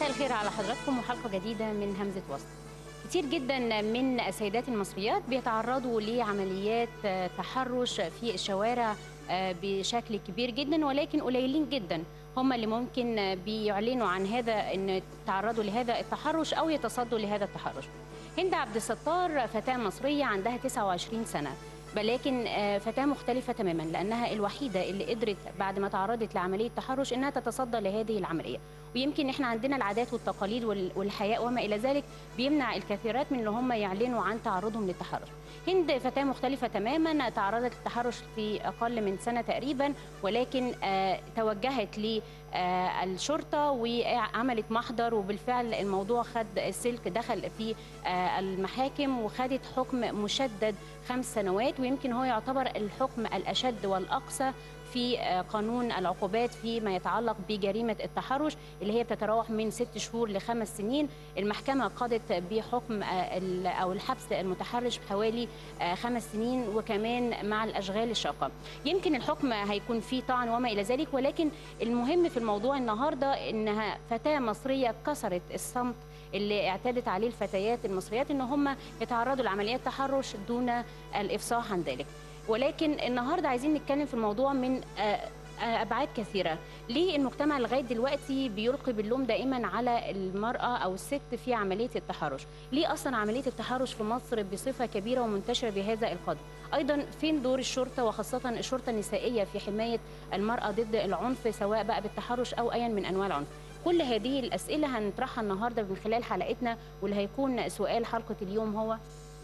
مساء الخير على حضراتكم وحلقه جديده من همزه وسط كتير جدا من السيدات المصريات بيتعرضوا لعمليات آه، تحرش في الشوارع آه، بشكل كبير جدا ولكن قليلين جدا هم اللي ممكن آه، بيعلنوا عن هذا ان تعرضوا لهذا التحرش او يتصدوا لهذا التحرش هند عبد الستار فتاه مصريه عندها 29 سنه ولكن آه، فتاة مختلفة تماما لأنها الوحيدة اللي قدرت بعد ما تعرضت لعملية تحرش إنها تتصدى لهذه العملية ويمكن إحنا عندنا العادات والتقاليد وال- والحياء وما إلى ذلك بيمنع الكثيرات من إن هم يعلنوا عن تعرضهم للتحرش هند فتاة مختلفة تماما تعرضت للتحرش في أقل من سنة تقريبا ولكن آه، توجهت للشرطة وعملت محضر وبالفعل الموضوع خد السلك دخل في آه، المحاكم وخدت حكم مشدد خمس سنوات ويمكن هو يعتبر الحكم الأشد والأقصى في آه، قانون العقوبات فيما يتعلق بجريمة التحرش اللي هي بتتراوح من ست شهور لخمس سنين المحكمة قضت بحكم آه، ال- أو الحبس المتحرش بحوالي آه، خمس سنين وكمان مع الأشغال الشاقة يمكن الحكم هيكون فيه طعن وما إلى ذلك ولكن المهم في الموضوع النهاردة إنها فتاة مصرية كسرت الصمت اللي اعتادت عليه الفتيات المصريات ان هم يتعرضوا لعمليات تحرش دون الافصاح عن ذلك ولكن النهارده عايزين نتكلم في الموضوع من آه، آه، ابعاد كثيره ليه المجتمع لغايه دلوقتي بيلقي باللوم دائما على المراه او الست في عمليه التحرش ليه اصلا عمليه التحرش في مصر بصفه كبيره ومنتشره بهذا القدر ايضا فين دور الشرطه وخاصه الشرطه النسائيه في حمايه المراه ضد العنف سواء بقى بالتحرش او ايا من انواع العنف كل هذه الاسئله هنطرحها النهارده من خلال حلقتنا واللي هيكون سؤال حلقه اليوم هو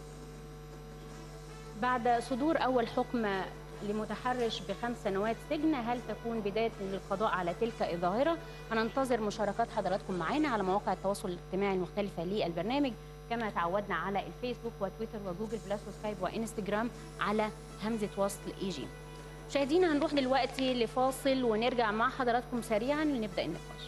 بعد صدور اول حكم لمتحرش بخمس سنوات سجن هل تكون بدايه للقضاء على تلك الظاهره هننتظر مشاركات حضراتكم معانا على مواقع التواصل الاجتماعي المختلفه للبرنامج كما تعودنا على الفيسبوك وتويتر وجوجل بلس وسكايب وانستجرام على همزه وصل اي جي مشاهدينا هنروح دلوقتي لفاصل ونرجع مع حضراتكم سريعا لنبدا النقاش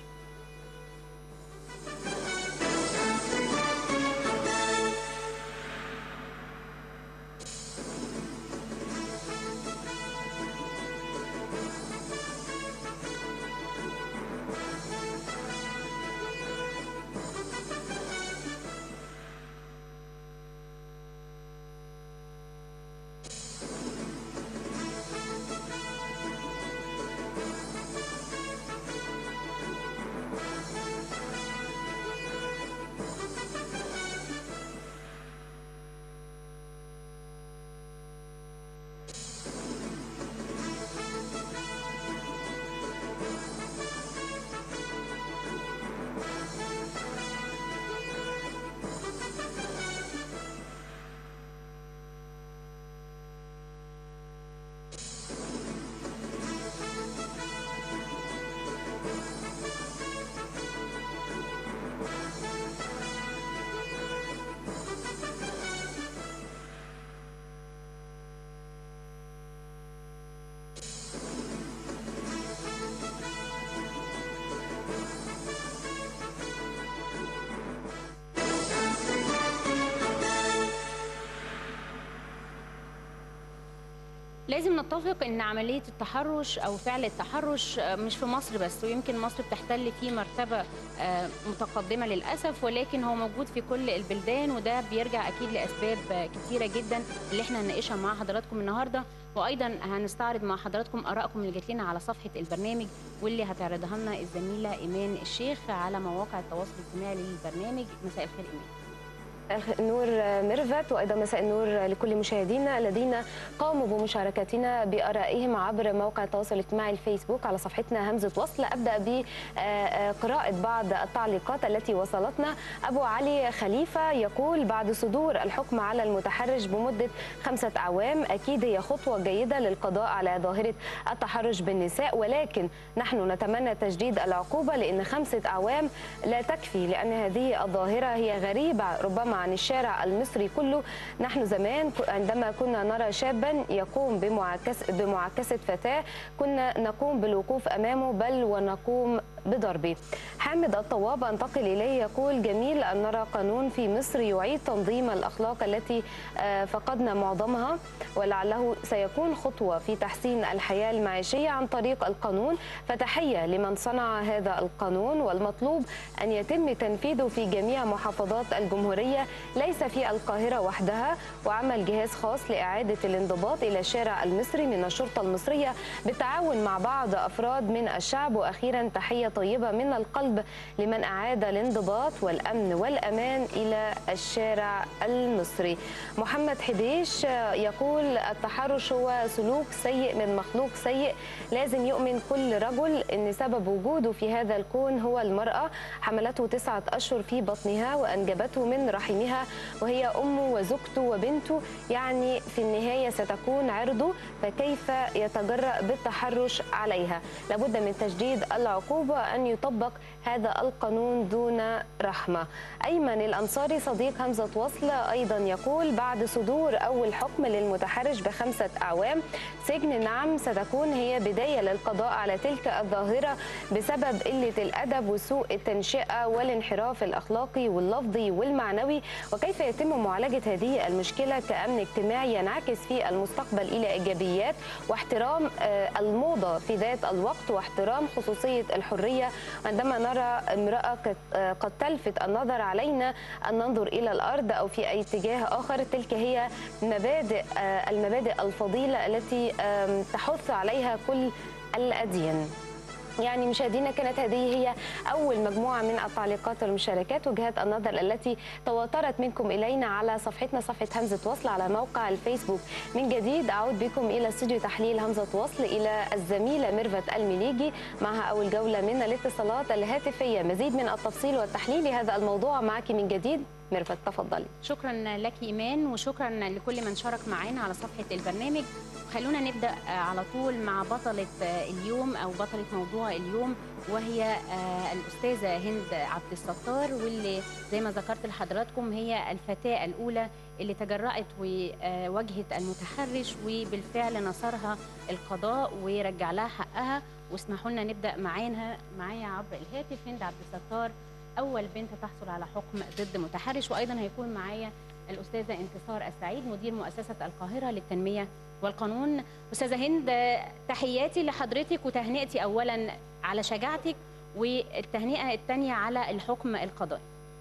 لازم نتفق ان عمليه التحرش او فعل التحرش آه، مش في مصر بس ويمكن مصر بتحتل فيه مرتبه آه، متقدمه للاسف ولكن هو موجود في كل البلدان وده بيرجع اكيد لاسباب آه، كتيره جدا اللي احنا هنناقشها مع حضراتكم النهارده وايضا هنستعرض مع حضراتكم ارائكم اللي جات لنا على صفحه البرنامج واللي هتعرضها لنا الزميله ايمان الشيخ على مواقع التواصل الاجتماعي للبرنامج مساء الخير ايمان نور ميرفت وايضا مساء النور لكل مشاهدينا الذين قاموا بمشاركتنا بارائهم عبر موقع التواصل الاجتماعي الفيسبوك على صفحتنا همزه وصل ابدا بقراءه بعض التعليقات التي وصلتنا ابو علي خليفه يقول بعد صدور الحكم على المتحرش بمده خمسه اعوام اكيد هي خطوه جيده للقضاء على ظاهره التحرش بالنساء ولكن نحن نتمنى تجديد العقوبه لان خمسه اعوام لا تكفي لان هذه الظاهره هي غريبه ربما عن الشارع المصري كله نحن زمان ك- عندما كنا نرى شابا يقوم بمعاكس بمعاكسة فتاة كنا نقوم بالوقوف أمامه بل ونقوم بضربه حامد الطواب انتقل اليه يقول جميل ان نرى قانون في مصر يعيد تنظيم الاخلاق التي فقدنا معظمها ولعله سيكون خطوه في تحسين الحياه المعيشيه عن طريق القانون فتحيه لمن صنع هذا القانون والمطلوب ان يتم تنفيذه في جميع محافظات الجمهوريه ليس في القاهره وحدها وعمل جهاز خاص لاعاده الانضباط الى الشارع المصري من الشرطه المصريه بالتعاون مع بعض افراد من الشعب واخيرا تحيه طيبه من القلب لمن اعاد الانضباط والامن والامان الى الشارع المصري. محمد حديش يقول التحرش هو سلوك سيء من مخلوق سيء لازم يؤمن كل رجل ان سبب وجوده في هذا الكون هو المراه حملته تسعه اشهر في بطنها وانجبته من رحمها وهي امه وزوجته وبنته يعني في النهايه ستكون عرضه فكيف يتجرأ بالتحرش عليها لابد من تجديد العقوبة أن يطبق هذا القانون دون رحمة أيمن الأنصاري صديق همزة وصل أيضا يقول بعد صدور أول حكم للمتحرش بخمسة أعوام سجن نعم ستكون هي بداية للقضاء على تلك الظاهرة بسبب قلة الأدب وسوء التنشئة والانحراف الأخلاقي واللفظي والمعنوي وكيف يتم معالجة هذه المشكلة كأمن اجتماعي ينعكس في المستقبل إلى إيجابيات واحترام الموضة في ذات الوقت واحترام خصوصية الحرية عندما نرى امرأة قد تلفت النظر علينا أن ننظر إلى الأرض أو في أي اتجاه آخر تلك هي مبادئ المبادئ الفضيلة التي تحث عليها كل الأديان يعني مشاهدينا كانت هذه هي أول مجموعة من التعليقات والمشاركات وجهات النظر التي تواترت منكم إلينا على صفحتنا صفحة همزة وصل على موقع الفيسبوك من جديد أعود بكم إلى استوديو تحليل همزة وصل إلى الزميلة ميرفت المليجي معها أول جولة من الاتصالات الهاتفية مزيد من التفصيل والتحليل لهذا الموضوع معك من جديد ميرفت تفضلي شكرا لك إيمان وشكرا لكل من شارك معنا على صفحة البرنامج خلونا نبدا على طول مع بطله اليوم او بطله موضوع اليوم وهي الاستاذه هند عبد الستار واللي زي ما ذكرت لحضراتكم هي الفتاه الاولى اللي تجرأت وواجهت المتحرش وبالفعل نصرها القضاء ورجع لها حقها واسمحوا لنا نبدا معانا معايا عبر الهاتف هند عبد الستار اول بنت تحصل على حكم ضد متحرش وايضا هيكون معايا الاستاذه انتصار السعيد مدير مؤسسه القاهره للتنميه والقانون استاذه هند تحياتي لحضرتك وتهنئتي اولا على شجاعتك والتهنئه الثانيه على الحكم القضائي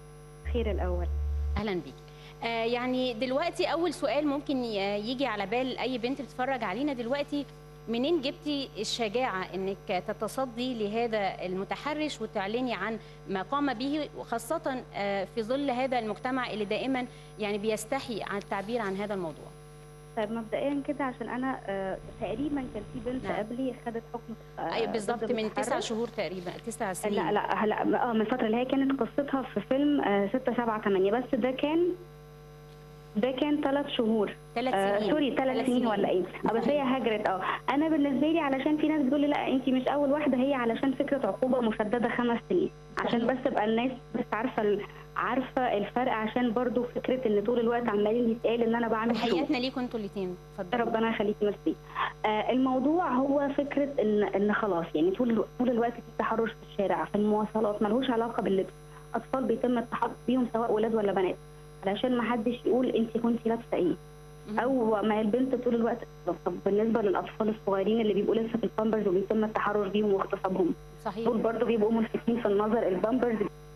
خير الاول اهلا بيك آه يعني دلوقتي اول سؤال ممكن يجي على بال اي بنت بتتفرج علينا دلوقتي منين جبتي الشجاعة انك تتصدي لهذا المتحرش وتعلني عن ما قام به وخاصة في ظل هذا المجتمع اللي دائما يعني بيستحي عن التعبير عن هذا الموضوع طيب مبدئيا كده عشان انا آه تقريبا كان في بنت نعم. قبلي خدت حكم آه ايوه بالظبط من تسع شهور تقريبا تسع سنين لا لا لا اه من الفتره اللي هي كانت قصتها في فيلم آه 6 7 8 بس ده كان ده كان ثلاث شهور ثلاث آه سنين سوري ثلاث سنين ولا ايه اه بس هي هاجرت اه انا بالنسبه لي علشان في ناس بتقول لي لا انت مش اول واحده هي علشان فكره عقوبه مشدده خمس سنين عشان بس تبقى الناس بس عارفه ال- عارفه الفرق عشان برضو فكره ان طول الوقت عمالين يتقال ان انا بعمل شو تحياتنا ليكم انتوا الاثنين اتفضلوا ربنا يخليكي ميرسي آه الموضوع هو فكره ان ان خلاص يعني طول الو- طول الوقت في تحرش في الشارع في المواصلات ملهوش علاقه باللبس اطفال بيتم التحرش بيهم سواء ولاد ولا بنات علشان ما حدش يقول انت كنتي لابسه ايه مهم. او ما البنت طول الوقت طب بالنسبه للاطفال الصغيرين اللي بيبقوا لسه في البامبرز وبيتم التحرش بيهم واغتصابهم صحيح دول برضو بيبقوا ملفتين في النظر البامبرز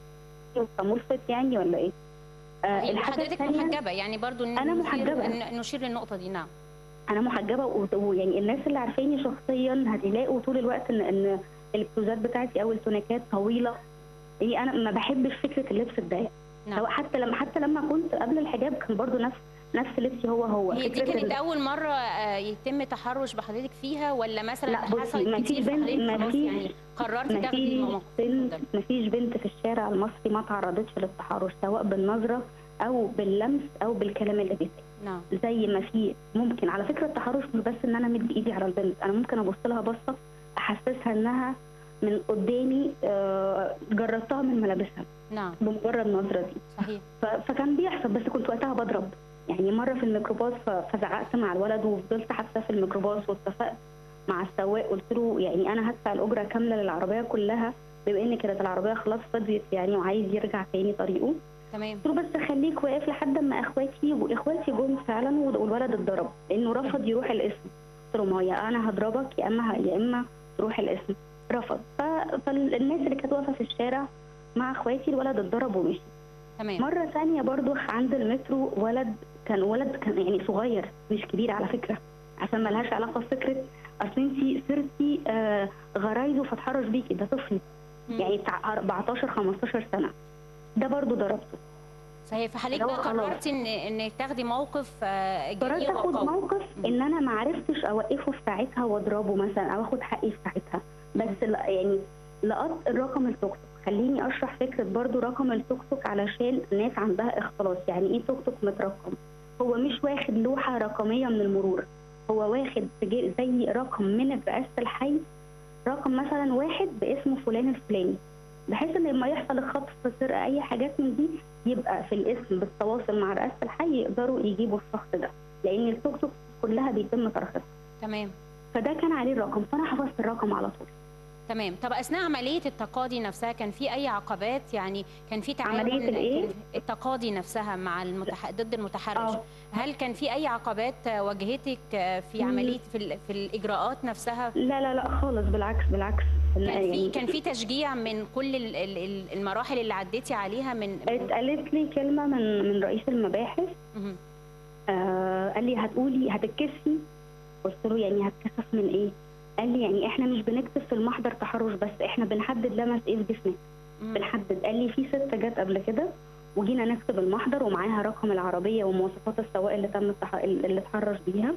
ملفت يعني ولا ايه؟ آه صحيح. الحاجه حضرتك الثانيه محجبه يعني برضو إن أنا نشير- محجبة. إن نشير للنقطه دي نعم انا محجبه و- ويعني الناس اللي عارفيني شخصيا هتلاقوا طول الوقت ان ان البلوزات بتاعتي او التونيكات طويله يعني انا ما بحبش فكره اللبس الضيق نعم سواء حتى لما حتى لما كنت قبل الحجاب كان برضو نفس نفس لبسي هو هو هي دي فكرة كانت ال- اول مره آه، يتم تحرش بحضرتك فيها ولا مثلا لا، بصي، حصلت ما كتير فيش بنت- فحضرتك ما خلاص فيش- يعني قررتي ما تاخدي فيش الموقف بنت اتفضلي. ما فيش بنت في الشارع المصري ما تعرضتش للتحرش سواء بالنظره او باللمس او بالكلام اللي بيتقال نعم زي ما في ممكن على فكره التحرش مش بس ان انا مد ايدي على البنت انا ممكن ابص لها بصه احسسها انها من قدامي آه، جربتها من ملابسها نعم بمجرد النظره دي صحيح ف- فكان بيحصل بس كنت وقتها بضرب يعني مره في الميكروباص ف- فزعقت مع الولد وفضلت حابسه في الميكروباص واتفقت مع السواق قلت له يعني انا هدفع الاجره كامله للعربيه كلها بما ان كانت العربيه خلاص فضيت يعني وعايز يرجع تاني طريقه تمام قلت له بس خليك واقف لحد ما اخواتي واخواتي جم فعلا والولد اتضرب لانه رفض يروح القسم قلت له ما هو يا انا هضربك يا اما يا اما تروح القسم رفض ف... فالناس اللي كانت واقفه في الشارع مع اخواتي الولد اتضرب ومشي تمام مره ثانيه برضو عند المترو ولد كان ولد كان يعني صغير مش كبير على فكره عشان ما لهاش علاقه بفكره اصل انت صرتي آه غرايزه فاتحرش بيكي ده طفل مم. يعني بتاع 14 15 سنه ده برضو ضربته صحيح فحضرتك هو بقى خلاص. قررتي ان انك تاخدي موقف آه، قررت جريء اخد وقوي موقف ان انا ما عرفتش اوقفه في ساعتها واضربه مثلا او اخد حقي في ساعتها بس لا يعني لقط الرقم التوك توك خليني اشرح فكره برضو رقم التوك توك علشان الناس عندها اختلاط يعني ايه توك توك مترقم هو مش واخد لوحه رقميه من المرور هو واخد سجل- زي رقم من رئاسه الحي رقم مثلا واحد باسم فلان الفلاني بحيث ان لما يحصل الخطف سرقه اي حاجات من دي يبقى في الاسم بالتواصل مع رئاسه الحي يقدروا يجيبوا الشخص ده لان التوك توك كلها بيتم ترخيصها تمام فده كان عليه الرقم فانا حفظت الرقم على طول تمام طب اثناء عمليه التقاضي نفسها كان في اي عقبات يعني كان في تعاون عملية الإيه؟ كان التقاضي نفسها مع المتح... ضد المتحرش آه. هل كان في اي عقبات واجهتك في مم. عمليه في, ال... في الاجراءات نفسها لا لا لا خالص بالعكس بالعكس كان في كان في تشجيع من كل ال- ال- ال- المراحل اللي عديتي عليها من من- اتقالت لي كلمه من من رئيس المباحث مهم. آه قال لي هتقولي هتتكسفي قلت له يعني هتكسف من ايه قال لي يعني احنا مش بنكتب في المحضر تحرش بس احنا بنحدد لمس ايه في جسمك مم. بنحدد قال لي في ست جت قبل كده وجينا نكتب المحضر ومعاها رقم العربيه ومواصفات السواق اللي تم التح... اللي اتحرش بيها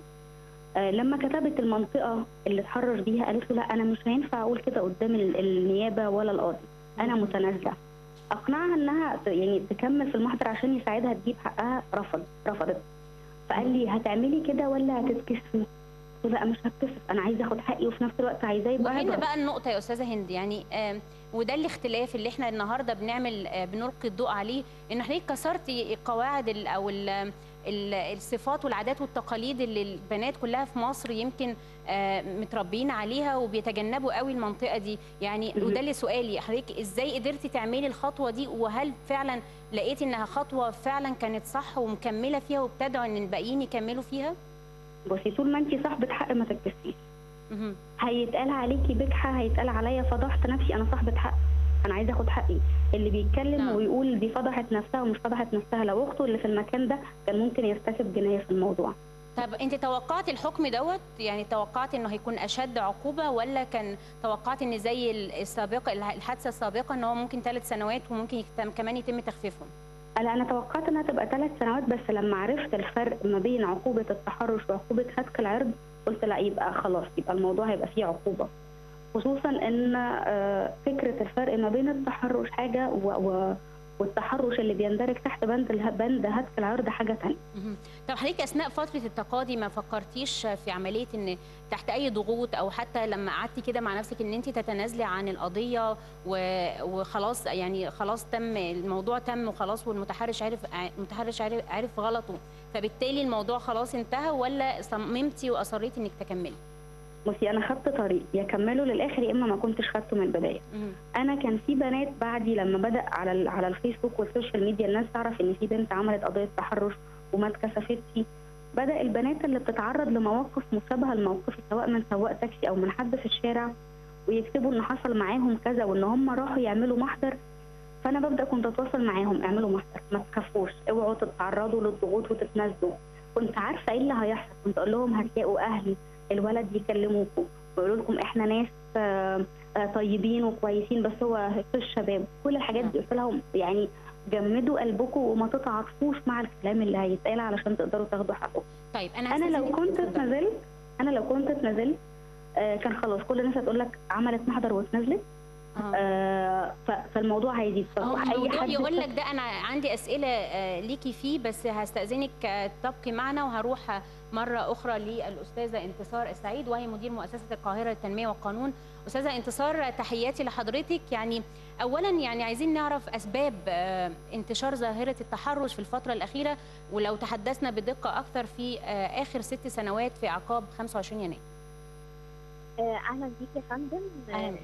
آه لما كتبت المنطقه اللي اتحرش بيها قالت له لا انا مش هينفع اقول كده قدام ال- النيابه ولا القاضي انا متنازله اقنعها انها ت- يعني تكمل في المحضر عشان يساعدها تجيب حقها رفض رفضت فقال لي هتعملي كده ولا هتتكسفي قلت له لا مش هتكسف انا عايزه اخد حقي وفي نفس الوقت عايزاه يبقى وهنا عبرة. بقى النقطة يا أستاذة هند يعني آم، وده الاختلاف اللي احنا النهارده بنعمل آه، بنلقي الضوء عليه إن حضرتك كسرتي القواعد ال- أو ال- ال- الصفات والعادات والتقاليد اللي البنات كلها في مصر يمكن آه، متربيين عليها وبيتجنبوا قوي المنطقة دي يعني مهم. وده اللي سؤالي حضرتك ازاي قدرتي تعملي الخطوة دي وهل فعلا لقيتي انها خطوة فعلا كانت صح ومكملة فيها وبتدعو ان الباقيين يكملوا فيها؟ بصي طول ما انت صاحبه حق ما تتكسفيش مهم. هيتقال عليكي بجحة هيتقال عليا فضحت نفسي انا صاحبة حق انا عايزه اخد حقي اللي بيتكلم نعم. ويقول دي فضحت نفسها ومش فضحت نفسها لو اخته اللي في المكان ده كان ممكن يرتكب جنايه في الموضوع طب انت توقعت الحكم دوت يعني توقعت انه هيكون اشد عقوبه ولا كان توقعت ان زي السابقه الحادثه السابقه ان هو ممكن ثلاث سنوات وممكن يتم كمان يتم تخفيفهم لا انا توقعت انها تبقى ثلاث سنوات بس لما عرفت الفرق ما بين عقوبه التحرش وعقوبه هتك العرض قلت لا يبقى خلاص يبقى الموضوع هيبقى فيه عقوبه خصوصا ان آه، فكره الفرق ما بين التحرش حاجه و... و... والتحرش اللي بيندرج تحت بند اله- بند هتك العرض حاجه ثانيه مهم. طب حضرتك اثناء فتره التقاضي ما فكرتيش في عمليه ان تحت اي ضغوط او حتى لما قعدتي كده مع نفسك ان انت تتنازلي عن القضيه و- وخلاص يعني خلاص تم الموضوع تم وخلاص والمتحرش عرف المتحرش عرف, عرف غلطه فبالتالي الموضوع خلاص انتهى ولا صممتي واصريتي انك تكملي؟ بصي انا خدت طريق يا كمله للاخر يا اما ما كنتش خدته من البدايه مهم. انا كان في بنات بعدي لما بدا على ال- على الفيسبوك والسوشيال ميديا الناس تعرف ان في بنت عملت قضيه تحرش وما اتكسفتش بدا البنات اللي بتتعرض لمواقف مشابهه لموقفي سواء من سواق تاكسي او من حد في الشارع ويكتبوا ان حصل معاهم كذا وان هم راحوا يعملوا محضر فانا ببدا كنت اتواصل معاهم اعملوا محضر ما تخافوش اوعوا تتعرضوا للضغوط وتتنازلوا كنت عارفه ايه اللي هيحصل كنت اقول لهم هتلاقوا اهل الولد يكلموكم ويقولوا لكم احنا ناس آه، آه، طيبين وكويسين بس هو في الشباب كل الحاجات دي قلت لهم يعني جمدوا قلبكم وما تتعاطفوش مع الكلام اللي هيتقال علشان تقدروا تاخدوا حقكم طيب انا انا لو هستأذنك- كنت اتفضلي. اتنازلت انا لو كنت اتنازلت آه، كان خلاص كل الناس هتقول لك عملت محضر واتنازلت آه. آه، ف- فالموضوع هيزيد هو فأي الموضوع حد يقول لك ده انا عندي اسئله آه، ليكي فيه بس هستاذنك آه، تبقي معنا وهروح آه، مره اخرى للاستاذه انتصار السعيد وهي مدير مؤسسه القاهره للتنميه والقانون استاذه انتصار آه، تحياتي لحضرتك يعني اولا يعني عايزين نعرف اسباب آه، انتشار ظاهره التحرش في الفتره الاخيره ولو تحدثنا بدقه اكثر في آه، اخر ست سنوات في اعقاب 25 يناير آه، اهلا بيك يا فندم أهلاً. احكي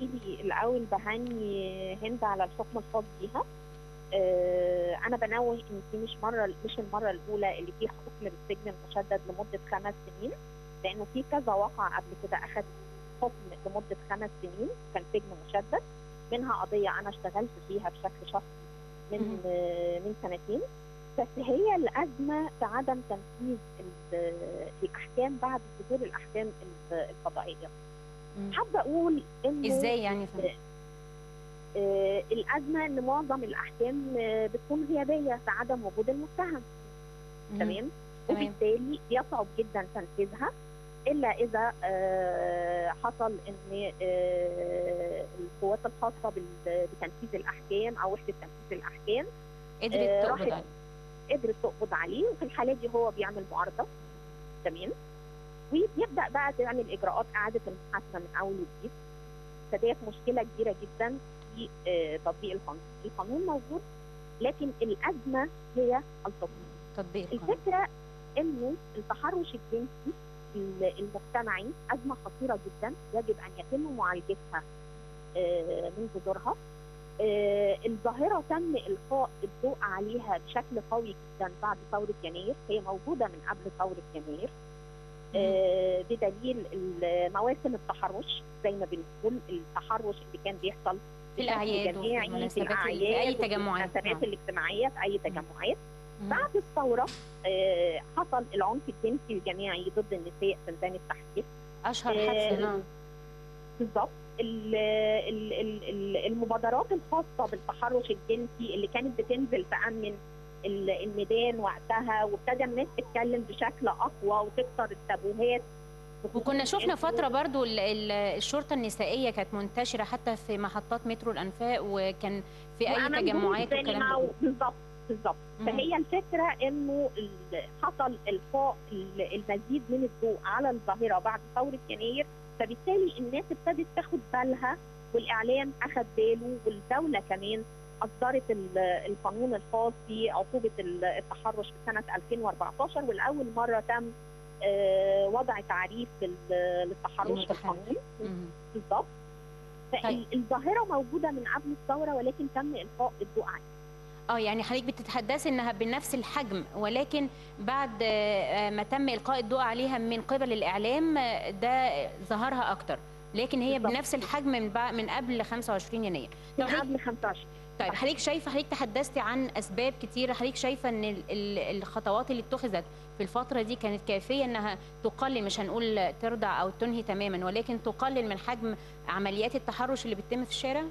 لي الاول بهني هند على الحكم الخاص بيها آه، انا بنوه ان دي مش مره مش المره الاولى اللي فيه حكم بالسجن المشدد لمده خمس سنين لانه في كذا واقع قبل كده اخذ حكم لمده خمس سنين كان سجن مشدد منها قضيه انا اشتغلت فيها بشكل شخصي مهم. من آه، من سنتين بس هي الازمه في عدم تنفيذ ال- الاحكام بعد صدور الاحكام ال- القضائيه مم. حابه اقول انه ازاي يعني يا فندم؟ آه، الازمه ان معظم الاحكام آه، بتكون غيابيه في عدم وجود المتهم مم. تمام تمام. وبالتالي بيصعب جدا تنفيذها الا اذا آه، حصل ان آه، القوات الخاصه بال- بتنفيذ الاحكام او وحده تنفيذ الاحكام قدرت آه، تقبض راحت- عليه قدرت تقبض عليه وفي الحالات دي هو بيعمل معارضه تمام وبيبدا بقى تعمل اجراءات اعاده المحاكمه من اول وجديد فديت مشكله كبيره جدا في آه، تطبيق القانون القانون موجود لكن الازمه هي التطبيق تطبيق القانون. الفكره انه التحرش الجنسي ال- المجتمعي ازمه خطيره جدا يجب ان يتم معالجتها آه، من جذورها آه، الظاهره تم القاء الضوء عليها بشكل قوي جدا بعد ثوره يناير هي موجوده من قبل ثوره يناير آه، بدليل ال- مواسم التحرش زي ما بنقول التحرش اللي كان بيحصل في بشكل الأعياد وفي جماعي، المناسبات في ال- في أي الأعياد وفي تجمعات. المناسبات نعم. الاجتماعيه في اي تجمعات مم. بعد الثوره آه، حصل العنف الجنسي الجماعي ضد النساء في ميدان التحرير اشهر آه، حادثه نعم بالظبط ال- ال- ال- ال- المبادرات الخاصه بالتحرش الجنسي اللي كانت بتنزل تامن ال- الميدان وقتها وابتدى الناس تتكلم بشكل اقوى وتكسر التابوهات بخصوص وكنا شفنا إنه- فترة برضو ال- ال- الشرطة النسائية كانت منتشرة حتى في محطات مترو الأنفاق وكان في أي وعمل تجمعات دروس والكلام سينما ده و- بالظبط بالظبط مم. فهي الفكره انه ال- حصل القاء ال- المزيد من الضوء على الظاهره بعد ثوره يناير فبالتالي الناس ابتدت تاخد بالها والاعلام اخذ باله والدوله كمان اصدرت ال- القانون الخاص بعقوبه ال- التحرش في سنه 2014 ولاول مره تم آه، وضع تعريف لل- للتحرش في للمتحرش. القانون مم. بالظبط طيب. فالظاهره موجوده من قبل الثوره ولكن تم القاء الضوء عليها اه يعني حضرتك بتتحدثي انها بنفس الحجم ولكن بعد آه، ما تم القاء الضوء عليها من قبل الاعلام آه، ده ظهرها اكتر لكن هي بالظبط. بنفس الحجم من بعد من قبل 25 يناير من طب حضرتك- قبل 25 طيب حضرتك شايفه حضرتك تحدثتي عن اسباب كتيره حضرتك شايفه ان ال- ال- الخطوات اللي اتخذت في الفتره دي كانت كافيه انها تقلل مش هنقول ترضع او تنهي تماما ولكن تقلل من حجم عمليات التحرش اللي بتتم في الشارع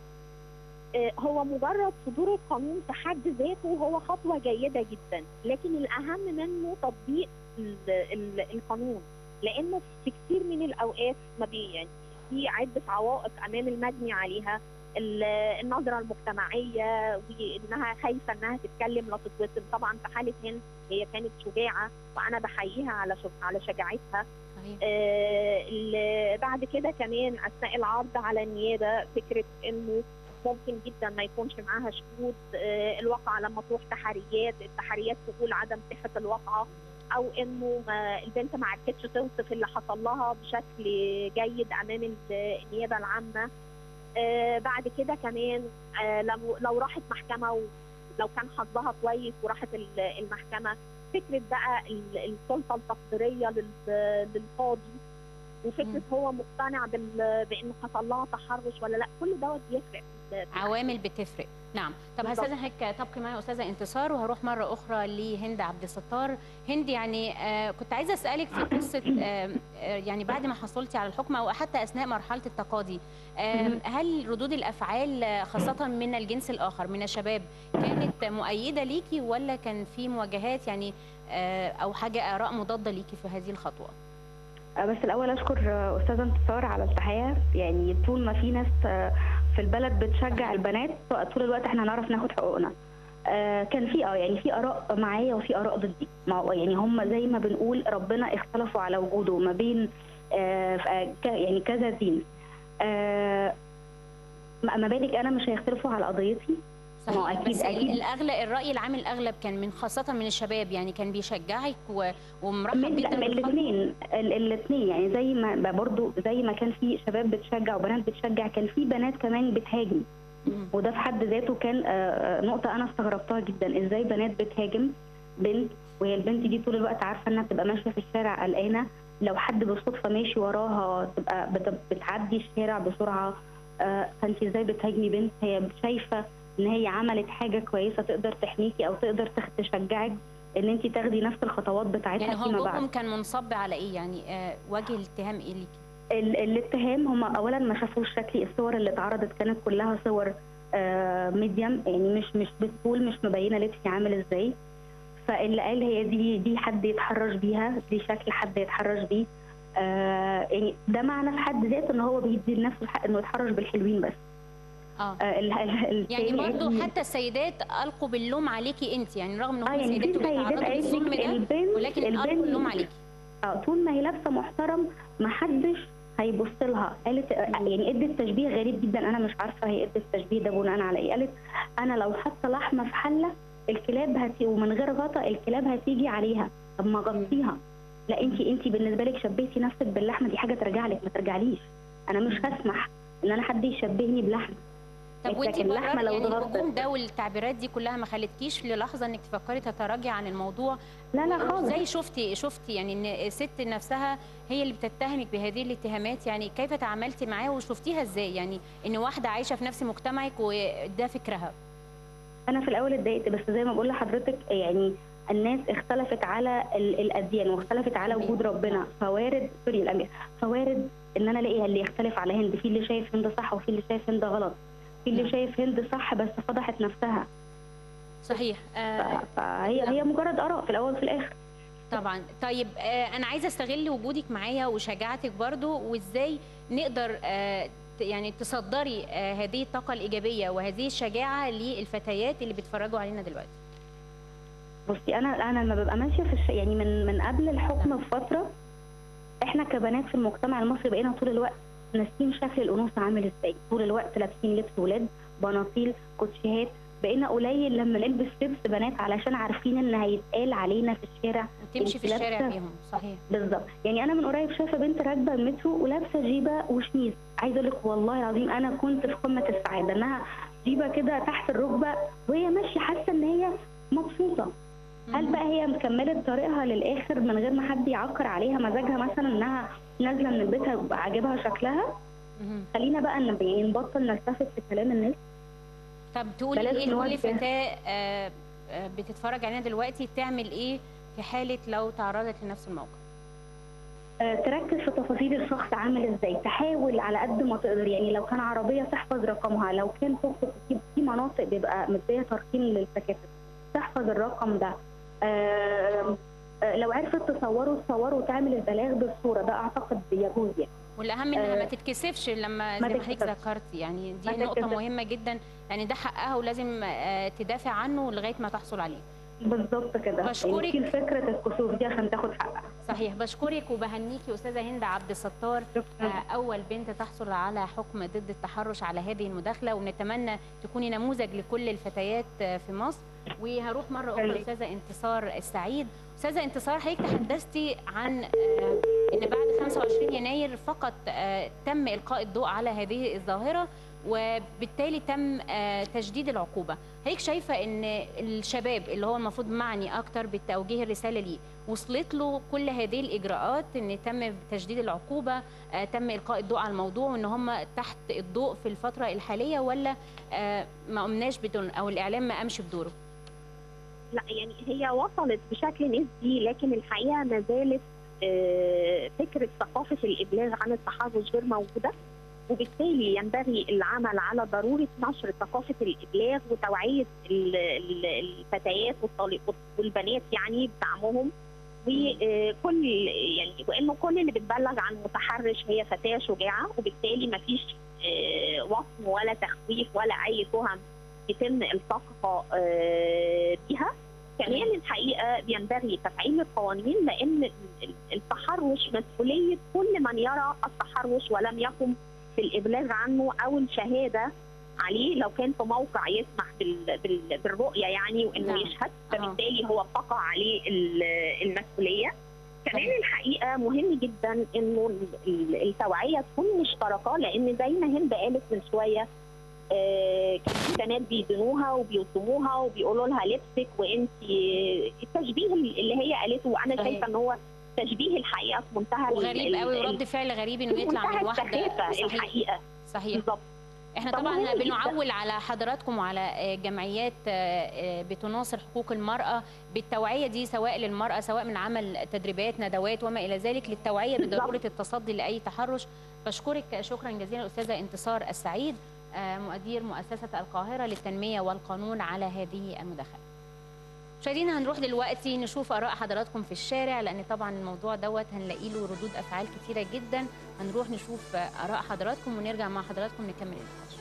آه، هو مجرد صدور القانون في حد ذاته هو خطوه جيده جدا لكن الاهم منه تطبيق ال- ال- القانون لانه في كثير من الاوقات ما بي يعني في عده عوائق امام المجني عليها ال- النظره المجتمعيه وانها خايفه انها تتكلم لا تتوصل طبعا في حاله هند هي كانت شجاعه وانا بحييها على شج- على شجاعتها صحيح آه، ال- بعد كده كمان اثناء العرض على النيابه فكره انه ممكن جدا ما يكونش معاها شهود آه، الواقعه لما تروح تحريات التحريات تقول عدم صحه الواقعه او انه ما البنت ما عرفتش توصف اللي حصل لها بشكل جيد امام ال- النيابه العامه آه، بعد كده كمان آه، لو لو راحت محكمه ولو كان حظها كويس وراحت ال- المحكمه فكره بقى ال- السلطه التقديريه لل- للقاضي وفكره مم. هو مقتنع بال- بانه حصل لها تحرش ولا لا كل دوت بيفرق في- في عوامل بتفرق نعم طب بالظبط. هستاذن حضرتك تبقي معايا استاذه انتصار وهروح مره اخرى لهند عبد الستار هند يعني آه كنت عايزه اسالك في قصه آه آه، يعني بعد ما حصلتي على الحكم او حتى اثناء مرحله التقاضي آه مهم. هل ردود الافعال آه، خاصه من الجنس الاخر من الشباب كانت مؤيده ليكي ولا كان في مواجهات يعني آه او حاجه اراء مضاده ليكي في هذه الخطوه آه، بس الاول اشكر آه، استاذه انتصار على التحيه يعني طول ما في ناس آه، في البلد بتشجع البنات طول الوقت احنا هنعرف ناخد حقوقنا آه، كان في اه يعني في اراء معايا وفي اراء ضدي ما هو يعني هم زي ما بنقول ربنا اختلفوا على وجوده ما بين آه، ف- آه، ك- يعني كذا دين آه، ما ما بالك انا مش هيختلفوا على قضيتي ما هو صحيح أكيد- بس أكيد. الاغلب الراي العام الاغلب كان من خاصه من الشباب يعني كان بيشجعك و- ومرحب من جدا من بالخطوة. الاثنين الاثنين يعني زي ما برضه زي ما كان في شباب بتشجع وبنات بتشجع كان في بنات كمان بتهاجم مم. وده في حد ذاته كان آه، آه، نقطة أنا استغربتها جدا إزاي بنات بتهاجم بنت وهي البنت دي طول الوقت عارفة إنها تبقى ماشية في الشارع قلقانة لو حد بالصدفة ماشي وراها تبقى بت- بتعدي الشارع بسرعة آه، فأنت إزاي بتهاجمي بنت هي شايفة إن هي عملت حاجة كويسة تقدر تحميكي أو تقدر تخ- تشجعك إن أنت تاخدي نفس الخطوات بتاعتها يعني فيما بعد هجومهم كان منصب على ايه يعني آه وجه الاتهام ايه ليكي ال- الاتهام هم اولا ما شافوش شكلي الصور اللي اتعرضت كانت كلها صور آه ميديم يعني مش مش بالطول مش مبينه لبسي عامل ازاي فاللي قال هي دي دي حد يتحرش بيها دي شكل حد يتحرش بيه آه يعني ده معنى في حد ذاته ان هو بيدي لنفسه الحق انه يتحرش بالحلوين بس اه آه ال- ال- يعني التاني برضه قال- حتى السيدات القوا باللوم عليكي انت يعني رغم ان اه هم يعني في سيدات سيدات وبيتعرضوا قالت للظلم لك ده البنت ولكن القوا اللوم عليكي اه طول ما هي لابسه محترم ما حدش هيبص لها قالت يعني ادت تشبيه غريب جدا انا مش عارفه هي ادت التشبيه ده بناء على ايه قالت انا لو حاطه لحمه في حله الكلاب هتي ومن غير غطا الكلاب هتيجي عليها طب ما غطيها لا انت انت بالنسبه لك شبهتي نفسك باللحمه دي حاجه ترجع لك ما ترجعليش انا مش هسمح ان انا حد يشبهني بلحمه طب وانت لكن اللحمة برر لو يعني اتغطت. الهجوم ده والتعبيرات دي كلها ما خلتكيش للحظه انك تفكري تتراجعي عن الموضوع لا لا خالص ازاي شفتي شفتي يعني ان الست نفسها هي اللي بتتهمك بهذه الاتهامات يعني كيف تعاملتي معاه وشفتيها ازاي يعني ان واحده عايشه في نفس مجتمعك وده فكرها انا في الاول اتضايقت بس زي ما بقول لحضرتك يعني الناس اختلفت على ال- الاديان واختلفت على وجود ربنا فوارد سوري الانبياء فوارد ان انا الاقي اللي يختلف على هند في اللي شايف هند صح وفي اللي شايف هند غلط في اللي نعم. شايف هند صح بس فضحت نفسها صحيح ف- آه فهي هي مجرد اراء في الاول وفي الاخر طبعا طيب آه انا عايزه استغل وجودك معايا وشجاعتك برضو وازاي نقدر آه ت- يعني تصدري آه هذه الطاقه الايجابيه وهذه الشجاعه للفتيات اللي بيتفرجوا علينا دلوقتي بصي انا انا لما ببقى ماشيه في الش... يعني من من قبل الحكم بفتره احنا كبنات في المجتمع المصري بقينا طول الوقت ناسيين شكل الانوثه عامل ازاي طول الوقت لابسين لبس ولاد بناطيل كوتشيهات بقينا قليل لما نلبس لبس بنات علشان عارفين ان هيتقال علينا في الشارع وتمشي في انت الشارع لابسة- بيهم صحيح بالظبط يعني انا من قريب شايفه بنت راكبه المترو ولابسه جيبه وشميز عايزه اقول لك والله العظيم انا كنت في قمه السعاده انها جيبه كده تحت الركبه وهي ماشيه حاسه ان هي مبسوطه هل بقى هي مكمله طريقها للاخر من غير ما حد يعكر عليها مزاجها مثلا انها نازله من بيتها يبقى عاجبها شكلها مهم. خلينا بقى ان يعني نبطل نلتفت في كلام الناس طب تقولي بلاش ايه لكل نوجه. فتاه آه، آه، بتتفرج علينا دلوقتي تعمل ايه في حاله لو تعرضت لنفس الموقف آه، تركز في تفاصيل الشخص عامل ازاي تحاول على قد ما تقدر يعني لو كان عربيه تحفظ رقمها لو كان توك توك في- في مناطق بيبقى مديه ترقيم للتكاتك تحفظ الرقم ده آه، آه، لو عرفت تصوره تصوره وتعمل البلاغ بالصوره ده اعتقد يجوز يعني والاهم انها آه، ما تتكسفش لما ما زي ما حضرتك تتكسفش. ذكرتي يعني دي ما نقطه تتكسفش. مهمه جدا يعني ده حقها ولازم آه، تدافع عنه لغايه ما تحصل عليه بالظبط كده بشكرك. يعني في فكره الكسوف دي عشان تاخد حقها صحيح بشكرك وبهنيكي استاذه هند عبد الستار شكرا آه، اول بنت تحصل على حكم ضد التحرش على هذه المداخله ونتمنى تكوني نموذج لكل الفتيات آه، في مصر وهروح مره اخرى خليك. استاذه انتصار السعيد استاذه انتصار حضرتك تحدثتي عن آه، ان بعد 25 يناير فقط آه، تم القاء الضوء على هذه الظاهره وبالتالي تم آه، تجديد العقوبه حضرتك شايفه ان الشباب اللي هو المفروض معني اكتر بالتوجيه الرساله ليه وصلت له كل هذه الاجراءات ان تم تجديد العقوبه آه، تم القاء الضوء على الموضوع وان هم تحت الضوء في الفتره الحاليه ولا آه، ما قمناش بدون او الاعلام ما قامش بدوره لا يعني هي وصلت بشكل نسبي لكن الحقيقه ما زالت آه، فكره ثقافه الابلاغ عن التحرش غير موجوده وبالتالي ينبغي العمل على ضروره نشر ثقافه الابلاغ وتوعيه ال- ال- الفتيات والطالب- والبنات يعني بدعمهم وكل يعني وانه كل اللي بتبلغ عن متحرش هي فتاه شجاعه وبالتالي ما فيش وصم ولا تخويف ولا اي تهم يتم الصاقها آه، بيها كمان الحقيقه بينبغي تفعيل القوانين لان ال- التحرش مسؤوليه كل من يرى التحرش ولم يقم بالابلاغ عنه او الشهاده عليه لو كان في موقع يسمح بال... بال... بالرؤيه يعني وانه نعم. يشهد آه. فبالتالي هو بتقع عليه ال- المسؤوليه كمان صحيح. الحقيقه مهم جدا انه ال- ال- التوعيه تكون مشتركه لان زي ما هند قالت من شويه آه، كان في بنات بيدنوها وبيوصموها وبيقولوا لها لبسك وانت التشبيه اللي هي قالته وانا صحيح. شايفه ان هو تشبيه الحقيقه في منتهى ال- وغريب ال- قوي ال- ورد فعل غريب انه في يطلع منتهى من واحده السخافة صحيح الحقيقه صحيح بالظبط احنا طب طبعا مهم جداً. بنعول على حضراتكم وعلى آه، جمعيات آه، آه، بتناصر حقوق المرأة بالتوعية دي سواء للمرأة سواء من عمل تدريبات ندوات وما إلى ذلك للتوعية بالظبط. بضرورة التصدي لأي تحرش بشكرك شكرا جزيلا أستاذة انتصار السعيد آه، مدير مؤسسة القاهرة للتنمية والقانون على هذه المداخلة مشاهدينا هنروح دلوقتي نشوف آراء حضراتكم في الشارع لأن طبعا الموضوع دوت هنلاقي له ردود أفعال كتيرة جدا هنروح نشوف آه، آراء حضراتكم ونرجع مع حضراتكم نكمل النقاش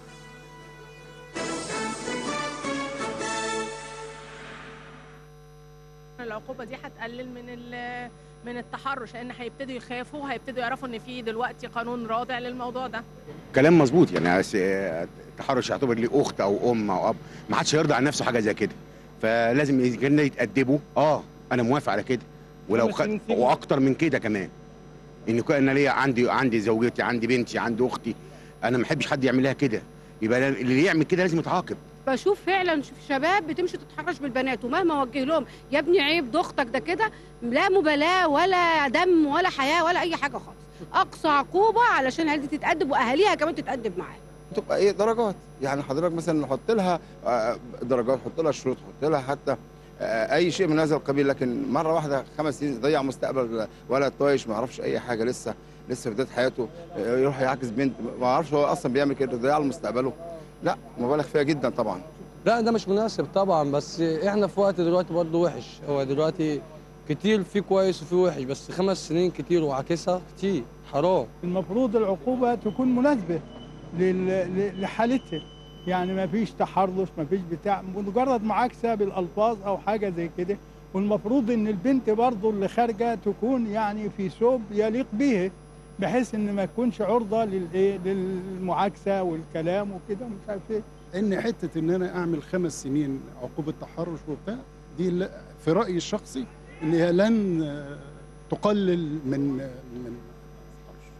العقوبه دي هتقلل من ال- من التحرش لان هيبتدوا يخافوا هيبتدوا يعرفوا ان في دلوقتي قانون رادع للموضوع ده كلام مظبوط يعني أس- التحرش يعتبر ليه اخت او ام او اب ما حدش هيرضى عن نفسه حاجه زي كده فلازم إذا كان يتأدبوا اه انا موافق على كده ولو خ... واكتر من كده كمان ان كو- انا ليا عندي عندي زوجتي عندي بنتي عندي اختي انا ما احبش حد يعمل لها كده يبقى اللي يعمل كده لازم يتعاقب بشوف فعلا شباب بتمشي تتحرش بالبنات ومهما اوجه لهم يا ابني عيب ده اختك ده كده لا مبالاه ولا دم ولا حياه ولا اي حاجه خالص اقصى عقوبه علشان العيال دي تتادب واهاليها كمان تتادب معاها تبقى ايه درجات يعني حضرتك مثلا نحط لها آه، درجات حط لها شروط حط لها حتى آه، اي شيء من هذا القبيل لكن مره واحده خمس سنين ضيع مستقبل ولد طايش ما يعرفش اي حاجه لسه لسه في بدايه حياته آه، يروح يعاكس بنت ما يعرفش هو اصلا بيعمل كده ضياع له مستقبله لا مبالغ فيها جدا طبعا لا ده مش مناسب طبعا بس احنا في وقت دلوقتي برضه وحش هو دلوقتي كتير في كويس وفي وحش بس خمس سنين كتير وعاكسها كتير حرام المفروض العقوبة تكون مناسبة لل- ل- لحالتها يعني ما فيش تحرش ما فيش بتاع مجرد معاكسة بالألفاظ أو حاجة زي كده والمفروض إن البنت برضو اللي خارجة تكون يعني في ثوب يليق بيها بحيث إن ما تكونش عرضة للإيه للمعاكسة والكلام وكده ومش عارف إيه ان حته ان انا اعمل خمس سنين عقوبه تحرش وبتاع دي لا- في رايي الشخصي ان هي لن آه، تقلل من من التحرش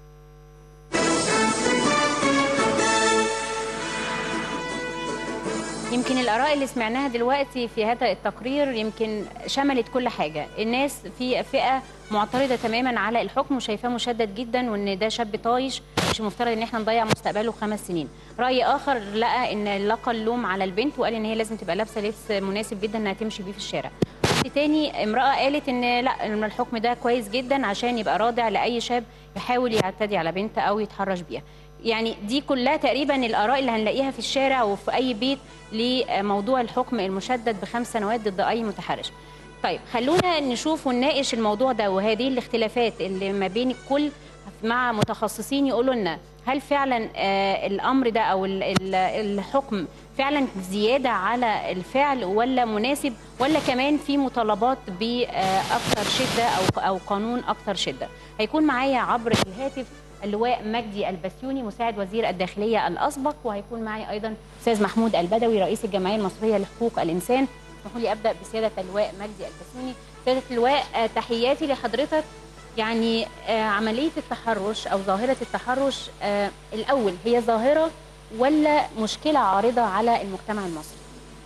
يمكن الآراء اللي سمعناها دلوقتي في هذا التقرير يمكن شملت كل حاجة الناس في فئة معترضة تماما على الحكم وشايفاه مشدد جدا وان ده شاب طايش مش المفترض ان احنا نضيع مستقبله خمس سنين رأي آخر لقى ان لقى اللوم على البنت وقال ان هي لازم تبقى لابسة لبس مناسب جدا انها تمشي بيه في الشارع رأي تاني امرأة قالت ان لا إن الحكم ده كويس جدا عشان يبقى رادع لأي شاب يحاول يعتدي على بنت أو يتحرش بيها يعني دي كلها تقريبا الآراء اللي هنلاقيها في الشارع وفي أي بيت لموضوع الحكم المشدد بخمس سنوات ضد أي متحرش طيب خلونا نشوف ونناقش الموضوع ده وهذه الاختلافات اللي ما بين الكل مع متخصصين يقولوا لنا هل فعلا آه، الامر ده او ال- ال- الحكم فعلا زياده على الفعل ولا مناسب ولا كمان في مطالبات باكثر شده او او قانون اكثر شده هيكون معايا عبر الهاتف اللواء مجدي البسيوني مساعد وزير الداخليه الاسبق وهيكون معي ايضا استاذ محمود البدوي رئيس الجمعيه المصريه لحقوق الانسان اسمحوا لي ابدا بسياده اللواء مجدي البسيوني سياده اللواء آه، تحياتي لحضرتك يعني آه، عمليه التحرش او ظاهره التحرش آه، الاول هي ظاهره ولا مشكله عارضه على المجتمع المصري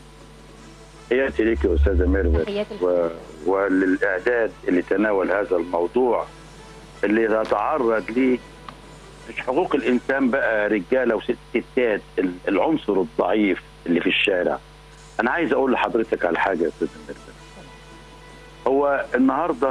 تحياتي لك يا استاذه ميرفت تحياتي و... وللاعداد اللي تناول هذا الموضوع اللي نتعرض ليه مش حقوق الانسان بقى رجاله وستات ال- العنصر الضعيف اللي في الشارع انا عايز اقول لحضرتك على حاجه يا استاذه ميرفت هو النهارده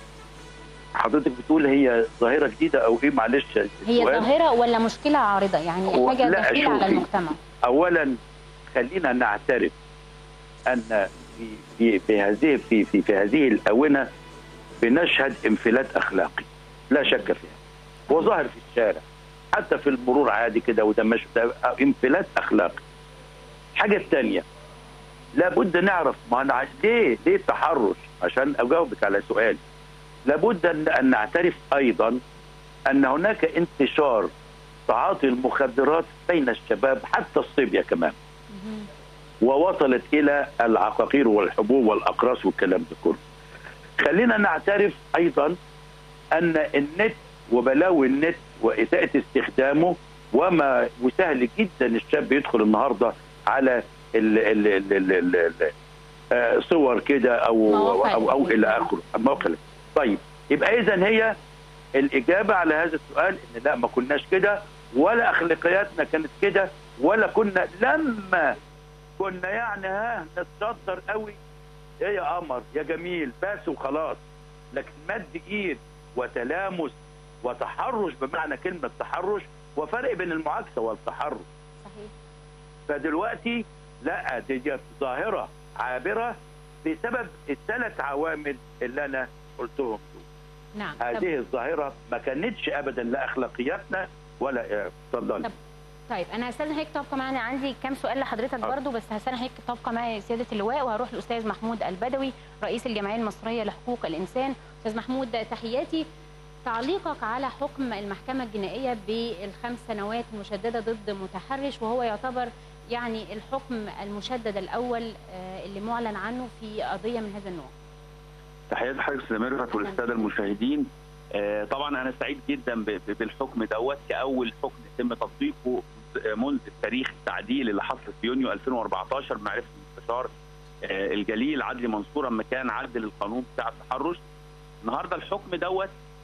حضرتك بتقول هي ظاهره جديده او ايه معلش هي السؤال. ظاهره ولا مشكله عارضه يعني هو- حاجه لا، دخيله على شوفي. المجتمع اولا خلينا نعترف ان في في في هذه في في, في هذه الاونه بنشهد انفلات اخلاقي لا شك فيها وظاهر في الشارع حتى في المرور عادي كده وده مش ده انفلات اخلاقي الحاجه الثانيه لابد نعرف ما أنا عايز- ليه ليه التحرش عشان اجاوبك على سؤال لابد ان أن نعترف ايضا ان هناك انتشار تعاطي المخدرات بين الشباب حتى الصبية كمان ووصلت الى العقاقير والحبوب والاقراص والكلام ده كله. خلينا نعترف ايضا ان النت وبلاوي النت واساءه استخدامه وما وسهل جدا الشاب يدخل النهارده على ال ال ال ال ال ال آه، صور كده او مواقع او او الى اخره مواقع طيب يبقى اذا هي الاجابه على هذا السؤال ان لا ما كناش كده ولا اخلاقياتنا كانت كده ولا كنا لما كنا يعني ها نتصدر قوي ايه يا قمر يا جميل بس وخلاص لكن مد ايد وتلامس وتحرش بمعنى كلمه تحرش وفرق بين المعاكسه والتحرش صحيح فدلوقتي لا دي, دي ظاهره عابره بسبب الثلاث عوامل اللي انا قلتهم دول نعم طب- هذه الظاهره ما كانتش ابدا لا اخلاقياتنا ولا آه، اتفضلي طب طيب انا هستاذن حضرتك تبقى معانا عندي كام سؤال لحضرتك برضو بس هستاذن حضرتك تبقى معايا سياده اللواء وهروح للاستاذ محمود البدوي رئيس الجمعيه المصريه لحقوق الانسان استاذ محمود تحياتي تعليقك على حكم المحكمه الجنائيه بالخمس سنوات المشدده ضد متحرش وهو يعتبر يعني الحكم المشدد الاول آه، اللي معلن عنه في قضيه من هذا النوع تحياتي حضرتك استاذ ميرفت وللساده المشاهدين آه، طبعا انا سعيد جدا ب- ب- بالحكم دوت كاول حكم يتم تطبيقه منذ تاريخ التعديل اللي حصل في يونيو 2014 بمعرفه المستشار آه، الجليل عدلي منصور لما كان عدل القانون بتاع التحرش النهارده الحكم دوت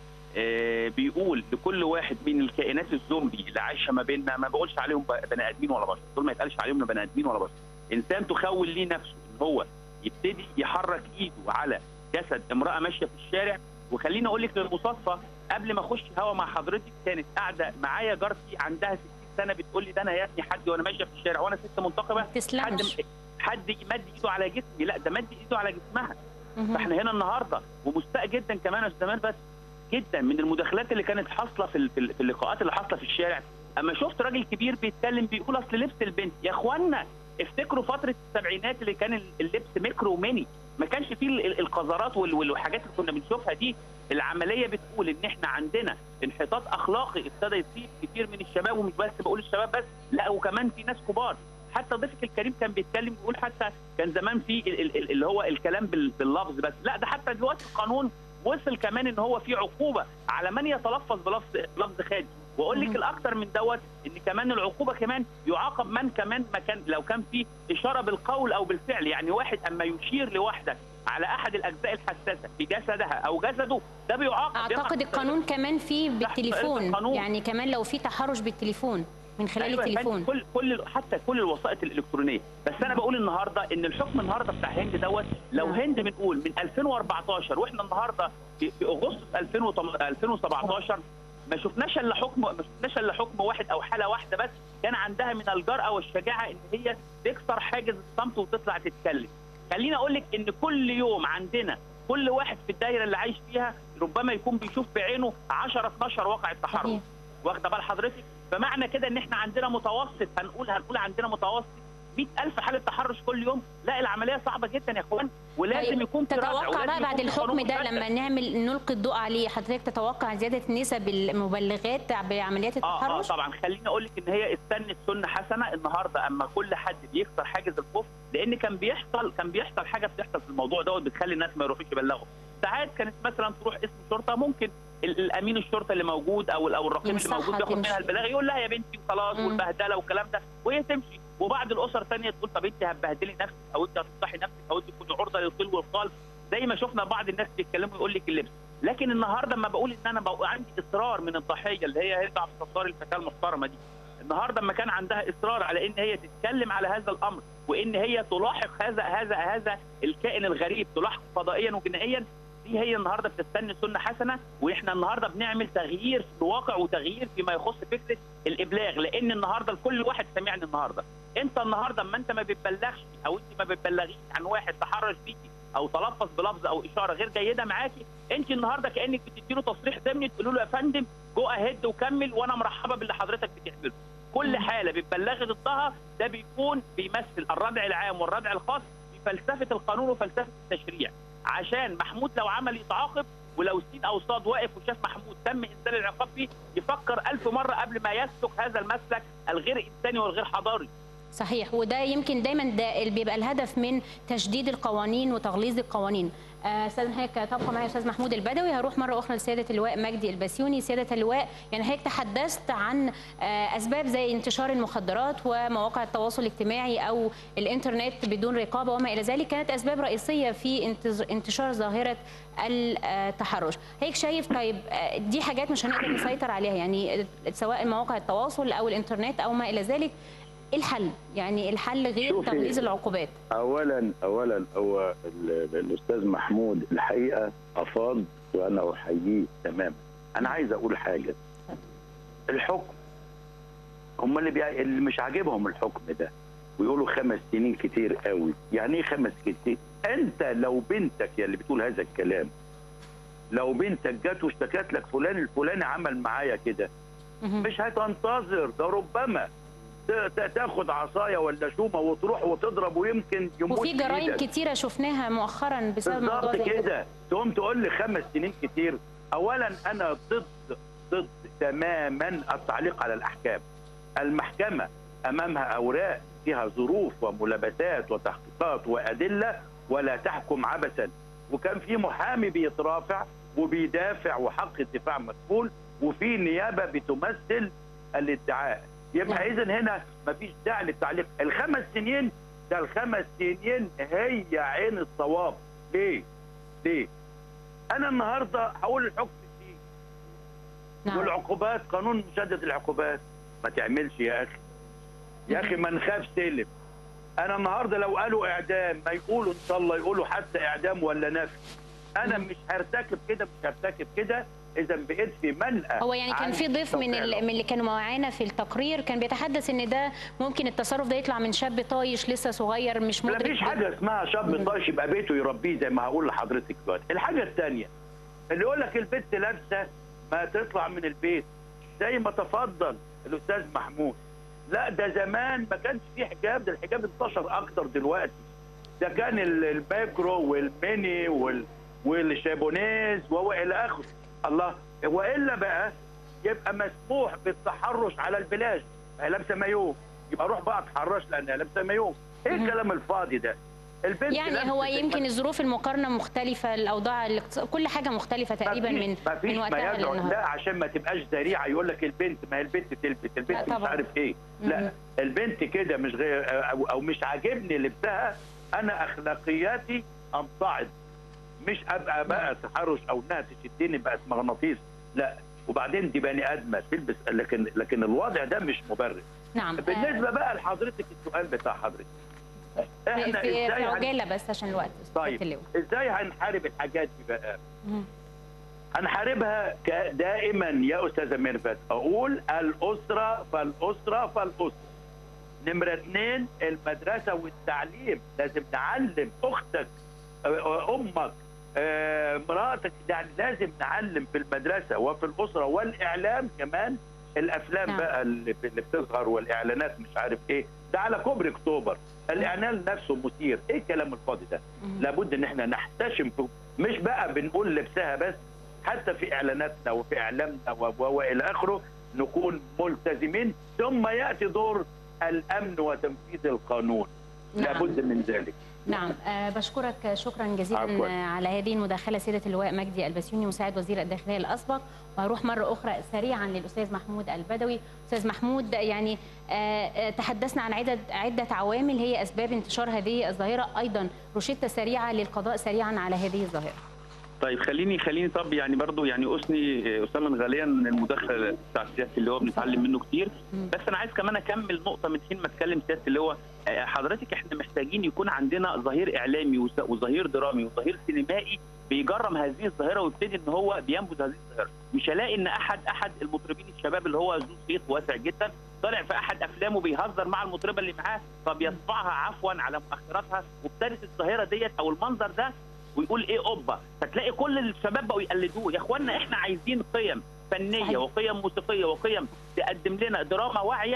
آه، بيقول لكل واحد من الكائنات الزومبي اللي عايشه ما بيننا ما بقولش عليهم ب- بني ادمين ولا بشر دول ما يتقالش عليهم بني ادمين ولا بشر انسان تخول ليه نفسه ان هو يبتدي يحرك ايده على جسد امراه ماشيه في الشارع وخليني اقول لك للمصادفه قبل ما اخش هوا مع حضرتك كانت قاعده معايا جارتي عندها 60 سنه بتقول لي ده انا يا ابني حد وانا ماشيه في الشارع وانا ست منتقبه حد حد يمد ايده على جسمي لا ده مد ايده على جسمها فاحنا هنا النهارده ومستاء جدا كمان يا استاذ بس جدا من المداخلات اللي كانت حاصله في ال- في ال- في اللقاءات اللي حاصله في الشارع اما شفت راجل كبير بيتكلم بيقول اصل لبس البنت يا اخوانا افتكروا فتره السبعينات اللي كان ال- اللبس ميكرو وميني ما كانش فيه ال- ال- القذرات وال- والحاجات اللي كنا بنشوفها دي العمليه بتقول ان احنا عندنا انحطاط اخلاقي ابتدى يصيب كتير من الشباب ومش بس بقول الشباب بس لا وكمان في ناس كبار حتى ضيفك الكريم كان بيتكلم بيقول حتى كان زمان في ال- ال- ال- اللي هو الكلام بال- باللفظ بس لا ده حتى دلوقتي القانون وصل كمان ان هو في عقوبه على من يتلفظ بلفظ لفظ خادم واقول لك الاكثر من دوت ان كمان العقوبه كمان يعاقب من كمان ما كان لو كان في اشاره بالقول او بالفعل يعني واحد اما يشير لواحده على احد الاجزاء الحساسه في جسدها او جسده ده بيعاقب اعتقد القانون كمان فيه بالتليفون القانون. يعني كمان لو في تحرش بالتليفون من خلال أيوة يا التليفون فندم، كل كل حتى كل الوسائط الالكترونيه بس انا بقول النهارده ان الحكم النهارده بتاع هند دوت لو هند بنقول من 2014 واحنا النهارده في, في اغسطس 2008 2017 ما شفناش الا حكم ما شفناش الا حكم واحد او حاله واحده بس كان عندها من الجرأه والشجاعه ان هي تكسر حاجز الصمت وتطلع تتكلم خليني اقول لك ان كل يوم عندنا كل واحد في الدايره اللي عايش فيها ربما يكون بيشوف بعينه 10 12 واقع التحرش واخده بال حضرتك فمعنى كده ان احنا عندنا متوسط هنقول هنقول عندنا متوسط 100000 حاله تحرش كل يوم لا العمليه صعبه جدا يا اخوان ولازم طيب، يكون في ردع، تتوقع ولازم بقى بعد يكون في الحكم قانون ده مشدد. لما نعمل نلقي الضوء عليه حضرتك تتوقع زياده نسب المبلغات بعمليات اه اه التحرش طبعا خليني اقول لك ان هي استنت سنه حسنه النهارده اما كل حد بيكسر حاجز الخوف لان كان بيحصل كان بيحصل حاجه بتحصل في الموضوع دوت بتخلي الناس ما يروحوش يبلغوا ساعات كانت مثلا تروح اسم شرطه ممكن ال- الامين الشرطه اللي موجود او او الرقيب اللي ينصحها موجود ياخد تمشي. منها البلاغ يقول لها يا بنتي وخلاص مم. والبهدله والكلام ده وهي تمشي وبعض الاسر ثانيه تقول طب انت هتبهدلي نفسك او انت هتفضحي نفسك او انت تكوني عرضه للطول والقال زي ما شفنا بعض الناس بيتكلموا يقول لك اللبس لكن النهارده لما بقول ان انا بقى عندي اصرار من الضحيه اللي هي هند عبد الستار الفتاه المحترمه دي النهارده لما كان عندها اصرار على ان هي تتكلم على هذا الامر وان هي تلاحق هذا هذا هذا الكائن الغريب تلاحق فضائيا وجنائيا دي هي النهارده بتستنى سنه حسنه واحنا النهارده بنعمل تغيير في الواقع وتغيير فيما يخص فكره الابلاغ لان النهارده لكل واحد سمعني النهارده انت النهارده اما انت ما بتبلغش او انت ما بتبلغيش عن واحد تحرش بيكي او تلفظ بلفظ او اشاره غير جيده معاكي انت النهارده كانك بتديله تصريح ضمني تقول له يا فندم جو اهيد وكمل وانا مرحبه باللي حضرتك بتعمله كل حاله بتبلغي ضدها ده بيكون بيمثل الردع العام والردع الخاص في فلسفه القانون وفلسفه التشريع عشان محمود لو عمل يتعاقب ولو سين او صاد واقف وشاف محمود تم انزال العقاب فيه يفكر ألف مره قبل ما يسلك هذا المسلك الغير انساني والغير حضاري صحيح وده يمكن دايما ده اللي بيبقى الهدف من تشديد القوانين وتغليظ القوانين آه، استاذ هيك تبقى معي استاذ محمود البدوي هروح مره اخرى لسياده اللواء مجدي البسيوني سياده اللواء يعني هيك تحدثت عن آه، اسباب زي انتشار المخدرات ومواقع التواصل الاجتماعي او الانترنت بدون رقابه وما الى ذلك كانت اسباب رئيسيه في انتز- انتشار ظاهره التحرش هيك شايف طيب آه، دي حاجات مش هنقدر نسيطر عليها يعني سواء مواقع التواصل او الانترنت او ما الى ذلك ايه الحل يعني الحل غير شوفي. تغليظ العقوبات اولا اولا هو ال- الاستاذ محمود الحقيقه افاض وانا احييه تماما انا عايز اقول حاجه الحكم هم اللي, بيع... اللي مش عاجبهم الحكم ده ويقولوا خمس سنين كتير قوي يعني ايه خمس كتير انت لو بنتك يا اللي بتقول هذا الكلام لو بنتك جت واشتكت لك فلان الفلاني عمل معايا كده مش هتنتظر ده ربما ت- ت- تاخد عصايه ولا شومه وتروح وتضرب ويمكن يموت وفي جرائم بإيدك. كتيره شفناها مؤخرا بسبب موضوع بالظبط زي كده كده تقوم تقول لي خمس سنين كتير اولا انا ضد ضد تماما التعليق على الاحكام المحكمه امامها اوراق فيها ظروف وملابسات وتحقيقات وادله ولا تحكم عبثا وكان في محامي بيترافع وبيدافع وحق الدفاع مسؤول وفي نيابه بتمثل الادعاء يبقى اذا هنا مفيش داعي للتعليق الخمس سنين ده الخمس سنين هي عين الصواب ليه؟ ليه؟ انا النهارده هقول الحكم فيه نعم. والعقوبات قانون مشدد العقوبات ما تعملش يا اخي يا اخي ما نخاف سلم انا النهارده لو قالوا اعدام ما يقولوا ان شاء الله يقولوا حتى اعدام ولا نفي انا مش هرتكب كده مش هرتكب كده اذا بقيت في منأى هو يعني كان عن في ضيف من توقيع ال- من اللي كانوا معانا في التقرير كان بيتحدث ان ده ممكن التصرف ده يطلع من شاب طايش لسه صغير مش ما مدرك فيش حاجه اسمها شاب طايش يبقى بيته يربيه زي ما هقول لحضرتك دلوقتي الحاجه الثانيه اللي يقول لك البنت لابسه ما تطلع من البيت زي ما تفضل الاستاذ محمود لا ده زمان ما كانش فيه حجاب ده الحجاب انتشر اكتر دلوقتي ده كان ال- الماكرو والميني وال والشابونيز والى اخره الله والا بقى يبقى مسموح بالتحرش على البلاج ما هي لابسه مايو يبقى روح بقى اتحرش لانها لابسه مايو ايه الكلام الفاضي ده البنت يعني هو لابسة يمكن الظروف المقارنه مختلفه الاوضاع الاقتص- كل حاجه مختلفه تقريبا من ما فيش من ما وقتها يدعو للنهارده لا عشان ما تبقاش ذريعه يقول لك البنت ما هي البنت تلبس البنت مش طبعاً. عارف ايه مم. لا البنت كده مش غير او, أو مش عاجبني لبسها انا اخلاقياتي امتعض مش ابقى بقى تحرش او انها تشدني بقت مغناطيس لا وبعدين دي بني ادمه تلبس لكن لكن الوضع ده مش مبرر نعم بالنسبه بقى لحضرتك السؤال بتاع حضرتك في, احنا في, في ازاي هن- عجاله بس عشان الوقت أستاذ طيب اللواء. ازاي هنحارب الحاجات دي بقى مم. هنحاربها ك- دائما يا استاذه ميرفت اقول الاسره فالاسره فالاسره نمره اثنين المدرسه والتعليم لازم نعلم اختك آه، امك آه، مراتك يعني لازم نعلم في المدرسه وفي الاسره والاعلام كمان الافلام نعم. بقى اللي اللي بتظهر والاعلانات مش عارف ايه ده على كوبري اكتوبر الاعلان نفسه مثير ايه الكلام الفاضي ده لابد ان احنا نحتشم في مش بقى بنقول لبسها بس حتى في اعلاناتنا وفي اعلامنا و- و- والى اخره نكون ملتزمين ثم ياتي دور الامن وتنفيذ القانون نعم. لابد من ذلك نعم آه بشكرك شكرا جزيلا عفواً. آه على هذه المداخله سياده اللواء مجدي البسيوني مساعد وزير الداخليه الاسبق وهروح مره اخرى سريعا للاستاذ محمود البدوي استاذ محمود يعني آه آه، تحدثنا عن عدد عده عوامل هي اسباب انتشار هذه الظاهره ايضا روشته سريعه للقضاء سريعا على هذه الظاهره طيب خليني خليني طب يعني برضو يعني اثني اسامه غاليا المداخله بتاع سياده اللي هو بنتعلم منه كتير بس انا عايز كمان اكمل نقطه من حين ما اتكلم سياده اللي هو آه، حضرتك احنا محتاجين يكون عندنا ظهير اعلامي وز- وظهير درامي وظهير سينمائي بيجرم هذه الظاهره ويبتدي ان هو بينبذ هذه الظاهره مش هلاقي ان احد احد المطربين الشباب اللي هو ذو صيت واسع جدا طالع في احد افلامه بيهزر مع المطربه اللي معاه فبيصفعها عفوا على مؤخراتها وابتدت الظاهره ديت او المنظر ده ويقول ايه اوبا فتلاقي كل الشباب بقوا يقلدوه يا اخوانا احنا عايزين قيم فنيه وقيم موسيقيه وقيم تقدم لنا دراما واعيه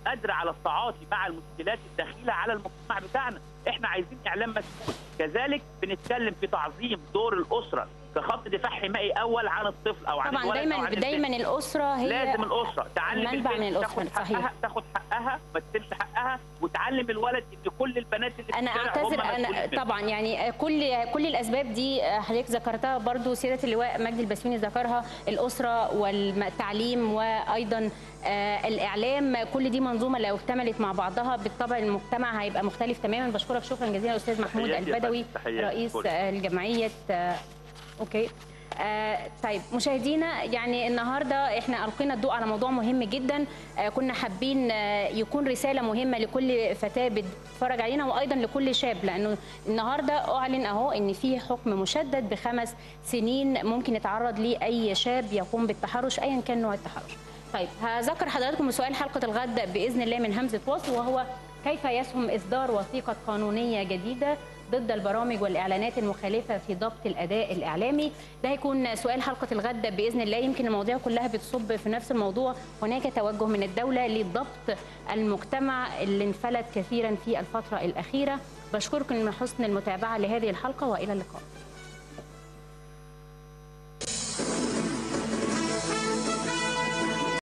قادره على التعاطي مع المشكلات الداخله على المجتمع بتاعنا احنا عايزين اعلام مسؤول كذلك بنتكلم في تعظيم دور الاسره كخط دفاع حمائي اول عن الطفل او عن طبعا الولد دايما أو عن البنت. دايما الاسره هي لازم الاسره تعلم المنبع البنت من الأسرة، تاخد صحيح. حقها تاخد حقها ما تسيبش حقها وتعلم الولد ان كل البنات اللي في انا الشارع هم اعتذر مسؤولين انا منها. طبعا يعني كل كل الاسباب دي حضرتك ذكرتها برضو سياده اللواء مجدي البسيوني ذكرها الاسره والتعليم وايضا آه، الاعلام كل دي منظومه لو اكتملت مع بعضها بالطبع المجتمع هيبقى مختلف تماما بشكرك شكرا جزيلا استاذ محمود تحياتي يا البدوي فندم، تحياتي. رئيس كل. آه، الجمعيه آه، اوكي آه طيب مشاهدينا يعني النهارده احنا القينا الضوء على موضوع مهم جدا آه كنا حابين آه يكون رساله مهمه لكل فتاه بتتفرج علينا وايضا لكل شاب لانه النهارده اعلن اهو ان في حكم مشدد بخمس سنين ممكن يتعرض ليه اي شاب يقوم بالتحرش ايا كان نوع التحرش. طيب هذكر حضراتكم بسؤال حلقه الغد باذن الله من همزه وصل وهو كيف يسهم اصدار وثيقه قانونيه جديده ضد البرامج والاعلانات المخالفه في ضبط الاداء الاعلامي ده هيكون سؤال حلقه الغد باذن الله يمكن المواضيع كلها بتصب في نفس الموضوع هناك توجه من الدوله لضبط المجتمع اللي انفلت كثيرا في الفتره الاخيره بشكركم من حسن المتابعه لهذه الحلقه والى اللقاء